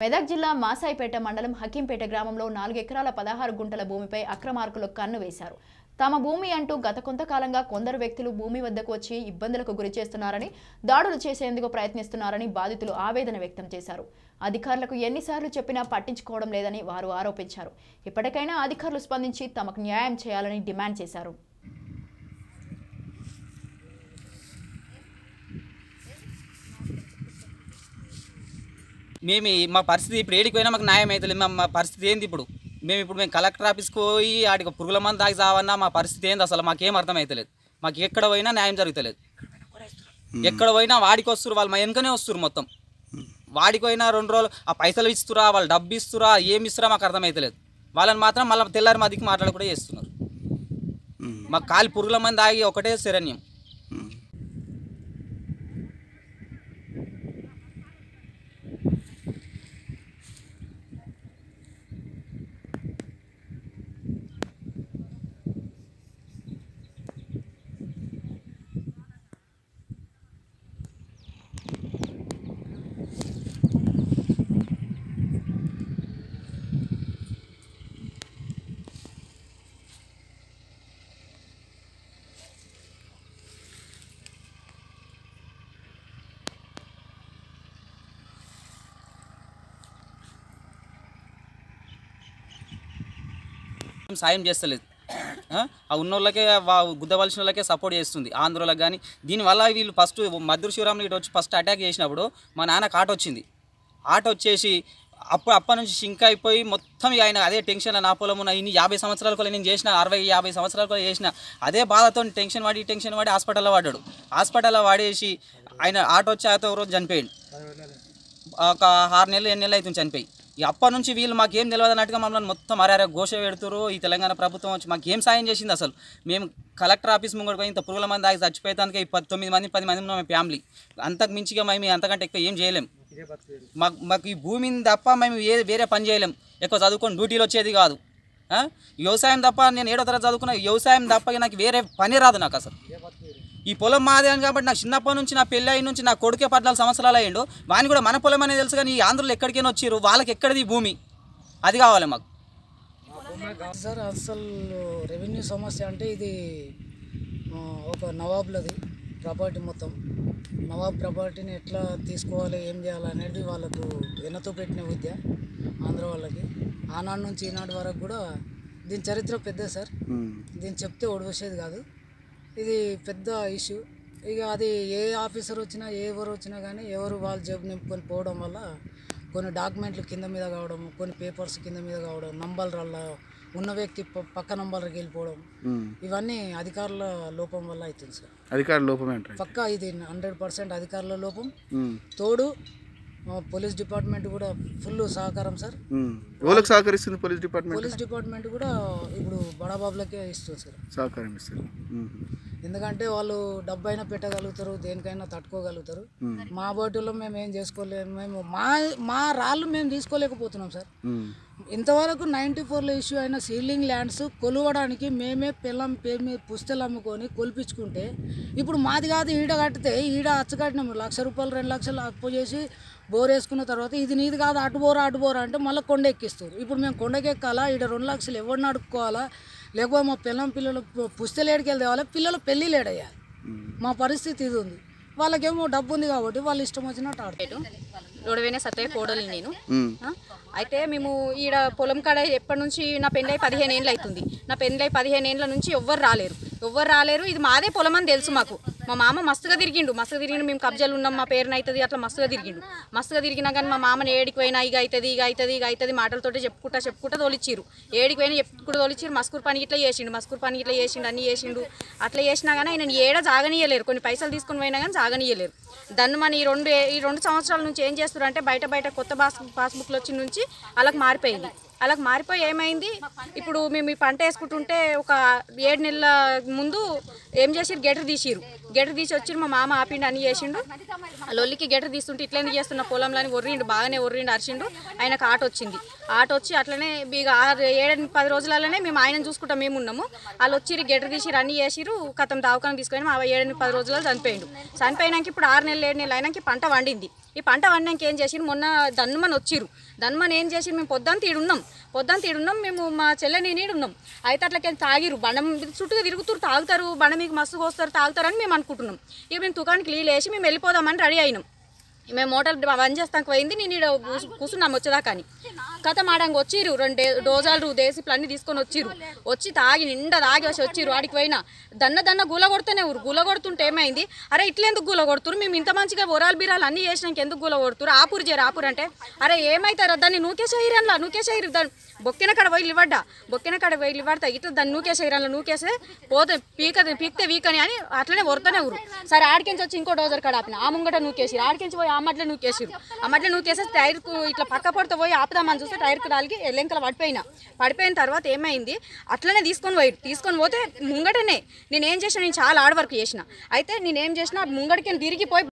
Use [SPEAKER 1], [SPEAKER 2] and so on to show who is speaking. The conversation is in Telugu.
[SPEAKER 1] మెదక్ జిల్లా మాసాయిపేట మండలం హకీంపేట గ్రామంలో నాలుగు ఎకరాల పదహారు గుంటల భూమిపై అక్రమార్కులు కన్ను వేశారు తమ భూమి అంటూ గత కొంతకాలంగా కొందరు వ్యక్తులు భూమి వద్దకు వచ్చి ఇబ్బందులకు గురి చేస్తున్నారని దాడులు చేసేందుకు ప్రయత్నిస్తున్నారని బాధితులు ఆవేదన వ్యక్తం చేశారు అధికారులకు ఎన్నిసార్లు చెప్పినా పట్టించుకోవడం లేదని వారు ఆరోపించారు ఇప్పటికైనా అధికారులు స్పందించి తమకు న్యాయం చేయాలని డిమాండ్ చేశారు
[SPEAKER 2] మేము ఈ- మా పరిస్థితి ఇప్పుడు ఏడికి పోయినా మాకు న్యాయం అవుతలేదు మా మా పరిస్థితి ఏంది ఇప్పుడు మేము ఇప్పుడు మేము కలెక్టర్ ఆఫీస్కి పోయి ఆడికి పురుగుల మంది దాగి చావన్నా మా పరిస్థితి ఏంది అసలు మాకేం అర్థం అవుతలేదు మాకు ఎక్కడ పోయినా న్యాయం జరుగుతలేదు ఎక్కడ పోయినా వాడికి వస్తురు వాళ్ళు మా వెనుకనే వస్తురు మొత్తం వాడికి పోయినా రెండు రోజులు ఆ పైసలు ఇస్తురా వాళ్ళు డబ్బు ఇస్తురా ఏమి ఇస్తురా మాకు అర్థం అవుతలేదు వాళ్ళని మాత్రం మళ్ళీ తెల్లారి మా దిక్కు మాట్లాడ కూడా చేస్తున్నారు మాకు కాలి పురుగుల మంది దాగి ఒకటే శరణ్యం ఏం సాయం చేస్తలేదు ఆ? ఆ ఉన్నోళ్ళకే వా- గుద్దవలసిన వాళ్ళకే సపోర్ట్ చేస్తుంది ఆంధ్రోలకు కానీ దీనివల్ల వీళ్ళు ఫస్ట్ మధుర శివరాములు ఇటు వచ్చి ఫస్ట్ అటాక్ చేసినప్పుడు మా నాన్నకు ఆట వచ్చింది ఆట వచ్చేసి అప్పుడు అప్పటి నుంచి షింక్ అయిపోయి మొత్తం ఇక ఆయన అదే టెన్షన్ నా పొలం ఉన్న ఇన్ని యాభై సంవత్సరాల కూడా నేను చేసిన అరవై యాభై సంవత్సరాల కూడా చేసిన అదే బాధతో టెన్షన్ పడి టెన్షన్ పడి హాస్పిటల్లో పడ్డాడు హాస్పిటల్లో వాడేసి ఆయన ఆట వచ్చి ఆతో ఒక రోజు చనిపోయాడు ఒక ఆరు నెలలు ఎన్ని నెలలు అవుతుంది చనిపోయి ఇక అప్పటి నుంచి వీళ్ళు మాకేం తెలియదు అన్నట్టుగా మమ్మల్ని మొత్తం అరారే ఘోష పెడుతురు ఈ తెలంగాణ ప్రభుత్వం వచ్చి మాకు ఏం సాయం చేసింది అసలు మేము కలెక్టర్ ఆఫీస్ ముంగడు పోయి ఇంత పురుగుల మంది దాగి చచ్చిపోయేదానికి ఈ పది తొమ్మిది మంది పది మంది ఉన్నాం మేము ఫ్యామిలీ అంతకు మించిగా మేము అంతకంటే ఎక్కువ ఏం చేయలేం మాకు మాకు ఈ భూమిని తప్ప మేము ఏ వేరే పని చేయలేం ఎక్కువ చదువుకొని డ్యూటీలు వచ్చేది కాదు ఆ? వ్యవసాయం తప్ప నేను ఏడో తరగతి చదువుకున్న వ్యవసాయం తప్ప ఇక నాకు వేరే పని రాదు నాకు అసలు ఈ పొలం మాదే అని కాబట్టి నాకు చిన్నప్పటి నుంచి నా పెళ్ళి అయిన నుంచి నా కొడుకే పద్నాలుగు సంవత్సరాలు అయ్యిండు వాని కూడా మన పొలం అనేది తెలుసు కానీ ఈ ఆంధ్రలో ఎక్కడికైనా వచ్చారు వాళ్ళకి ఎక్కడిది ఈ భూమి అది కావాలి మాకు
[SPEAKER 3] సార్ అసలు రెవెన్యూ సమస్య అంటే ఇది ఆ, ఒక నవాబులది ప్రాపర్టీ మొత్తం నవాబ్ ప్రాపర్టీని ఎట్లా తీసుకోవాలి ఏం చేయాలి అనేది వాళ్ళకు వెనతో పెట్టిన విద్య ఆంధ్ర వాళ్ళకి ఆనాడు నుంచి ఈనాటి వరకు కూడా దీని చరిత్ర పెద్ద సార్ దీన్ని చెప్తే ఒడివేసేది కాదు ఇది పెద్ద ఇష్యూ ఇక అది ఏ ఆఫీసర్ వచ్చినా ఏ ఎవరు వచ్చినా కానీ ఎవరు వాళ్ళ జేబు నింపుకొని పోవడం వల్ల కొన్ని డాక్యుమెంట్లు కింద మీద కావడం కొన్ని పేపర్స్ కింద మీద కావడం నంబర్ల ఉన్న వ్యక్తి ప- పక్క నంబర్కి వెళ్ళిపోవడం ఇవన్నీ అధికారుల లోపం వల్ల అవుతుంది సార్
[SPEAKER 4] అధికార లోపమే అంటారు
[SPEAKER 3] పక్కా ఇది హండ్రెడ్ పర్సెంట్ అధికారుల లోపం తోడు ఆ, పోలీస్ డిపార్ట్మెంట్ కూడా ఫుల్ సహకారం సార్
[SPEAKER 4] ఎవరికి సహకరిస్తుంది పోలీస్ డిపార్ట్మెంట్
[SPEAKER 3] పోలీస్ డిపార్ట్మెంట్ కూడా ఇప్పుడు బడాబాబులకే ఇస్తుంది సార్
[SPEAKER 4] సహకారం ఇస్తారు ఉమ్.
[SPEAKER 3] ఎందుకంటే వాళ్ళు డబ్బు అయినా పెట్టగలుగుతారు దేనికైనా తట్టుకోగలుగుతారు మా బోటిలో మేము ఏం చేసుకోలేము మేము మా మా రాళ్ళు మేము తీసుకోలేకపోతున్నాం సార్
[SPEAKER 4] ఉమ్.
[SPEAKER 3] ఇంతవరకు నైంటీ ఫోర్లో ఇష్యూ అయిన సీలింగ్ ల్యాండ్స్ కొలువడానికి మేమే పిల్లం పేరు మీద పుస్తలు అమ్ముకొని కొలిపించుకుంటే ఇప్పుడు మాది కాదు ఈడ కట్టితే ఈడ అచ్చు కట్టినాము లక్ష రూపాయలు రెండు లక్షలు అప్పు చేసి బోర్ వేసుకున్న తర్వాత ఇది నీది కాదు అటు బోరా అటు బోరా అంటే మళ్ళీ కొండ ఎక్కిస్తారు ఇప్పుడు మేము కొండకి ఎక్కాలా ఈడ రెండు లక్షలు ఎవరిని అడుక్కోవాలా లేకపోతే మా పిల్లం పిల్లలు పుస్తలు ఏడికెళ్ళి తేవాలి పిల్లలు పెళ్ళి లేడయ్యాలి మా పరిస్థితి ఇది ఉంది వాళ్ళకేమో డబ్బు ఉంది కాబట్టి వాళ్ళు ఇష్టం వచ్చినట్టు ఆడతారు
[SPEAKER 5] రోడవేనే సత్తయ్య కోడలు నేను
[SPEAKER 4] ఉమ్.
[SPEAKER 5] ఆ? అయితే మేము ఈడ పొలం కాడ ఎప్పటి నుంచి నా పెళ్ళై పదిహేను ఏళ్ళు అవుతుంది నా పెళ్ళై పదిహేను ఏళ్ళ నుంచి ఎవ్వరు రాలేరు ఎవ్వరు రాలేరు ఇది మాదే పొలం అని తెలుసు మాకు మా మామ మస్తుగా తిరిగిండు మస్తుగా తిరిగిండు మేము కబ్జాలు ఉన్నాం మా పేరున అవుతుంది అట్లా మస్తుగా తిరిగిండు మస్తుగా తిరిగినా కానీ మా మామని ఏడికి పోయినా ఇక అవుతుంది ఇక అవుతుంది ఇక అవుతుంది మాటలతోటి చెప్పుకుంటా చెప్పుకుంటా తోలిచ్చిరు ఏడికి పోయినా చెప్పుకుంటూ తోలిచ్చిరు మస్కూర్ పని ఇట్లా చేసిండు మస్కూర్ పని ఇట్లా చేసిండు అన్ని చేసిండు అట్లా చేసినా కానీ ఆయన ఏడ జాగనీయలేరు కొన్ని పైసలు తీసుకొని పోయినా కానీ జాగనీయలేరు దాన్ని మన ఈ రెండు ఈ రెండు సంవత్సరాల నుంచి ఏం చేస్తారు అంటే బయట బయట కొత్త పాస్ పాస్బుక్లు వచ్చిన నుంచి అలాగ మారిపోయింది అలాగ మారిపోయి ఏమైంది ఇప్పుడు మేము ఈ పంట వేసుకుంటుంటే ఒక ఏడు నెలల ముందు ఏం చేసిరు గెటర్ తీసిరు గెటర్ తీసి వచ్చి మా మామ ఆపిండు అని చేసిండు ఆ లొల్లికి గెటర్ తీస్తుంటే ఇట్లనే చేస్తున్న పొలంలో అని ఒర్రిండు బాగానే ఒర్రిండు అరిచిండు ఆయనకు ఆట వచ్చింది ఆట వచ్చి అట్లనే ఇక ఆరు ఏడు పది రోజులలోనే మేము ఆయన చూసుకుంటాం మేము ఉన్నాము వాళ్ళు వచ్చి గెటర్ తీసి రన్ని చేసిరు కథం దావకాన్ని తీసుకొని మా ఏడు పది రోజులలో చనిపోయిండు చనిపోయినాక ఇప్పుడు ఆరు నెలలు ఏడు నెలలు అయినాక ఈ పంట వండింది ఈ పంట వండినాక ఏం చేసిరు మొన్న దన్మని వచ్చిరు దన్మని ఏం చేసిరు మేము పొద్దున్న తీడున్నాం పొద్దున్న తీడున్నాం మేము మా చెల్లెని నీడున్నాం అయితే అట్లకేం తాగిరు బండ మీద చుట్టూగా తిరుగుతారు తాగుతారు బండ మీకు మస్తు కోస్తారు తాగుతారని మేము అనుకుంటున్నాం ఇక మేము తుకానికి నీళ్ళు వేసి మేము వెళ్ళిపోదామని రెడీ అయినాం మేము మోటార్ బంద్ చేస్తానికి పోయింది నేను ఈడ కూసు- కూర్చున్నాం వచ్చేదాకా అని కథ మాడంగా వచ్చిర్రు రెండు డే- డోజాలు దేశీపులు అన్ని తీసుకొని వచ్చిర్రు వచ్చి తాగి నిండా తాగి వచ్చి వచ్చిర్రు ఆడికి పోయినా దన్న దన్న గుల కొడుతూనే ఊరు గుల కొడుతుంటే ఏమైంది అరే ఇట్లెందుకు గుల కొడుతురు మేము ఇంత మంచిగా ఒరాలు బీరాలు అన్ని చేసినాక ఎందుకు గుల కొడుతురు ఆపురు చేరు ఆపురు అంటే అరే ఏమైతారు దాన్ని నూకేసేయరు అందులో నూకేసేయరు దాన్ని బొక్కిన కాడ పోయి ఇవ్వడ్డా బొక్కిన కాడ పోయి ఇవ్వడతా ఇట్లా దాన్ని నూకేసేయరు అందులో నూకేసే పోతే పీక పీకితే వీకని అని అట్లనే వరుతూనే ఊరు సరే ఆడికించి వచ్చి ఇంకో డోజర్ కాడ ఆపిన ఆ ముంగట నూకేసిరు ఆడికించి పోయి ఆ మధ్యలో నూకేసిరు ఆ మధ్యలో నూకేసి టైర్కు ఇట్లా పక్క పడితే పోయి ఆపుదామని చూస్తే టైర్కి రాలికి లెంకల పడిపోయినా పడిపోయిన తర్వాత ఏమైంది అట్లనే తీసుకొని పోయి తీసుకొని పోతే ముంగటనే నేను ఏం చేసిన నేను చాలా హార్డ్ వర్క్ చేసిన అయితే నేను ఏం చేసిన ముంగడికి తిరిగిపోయి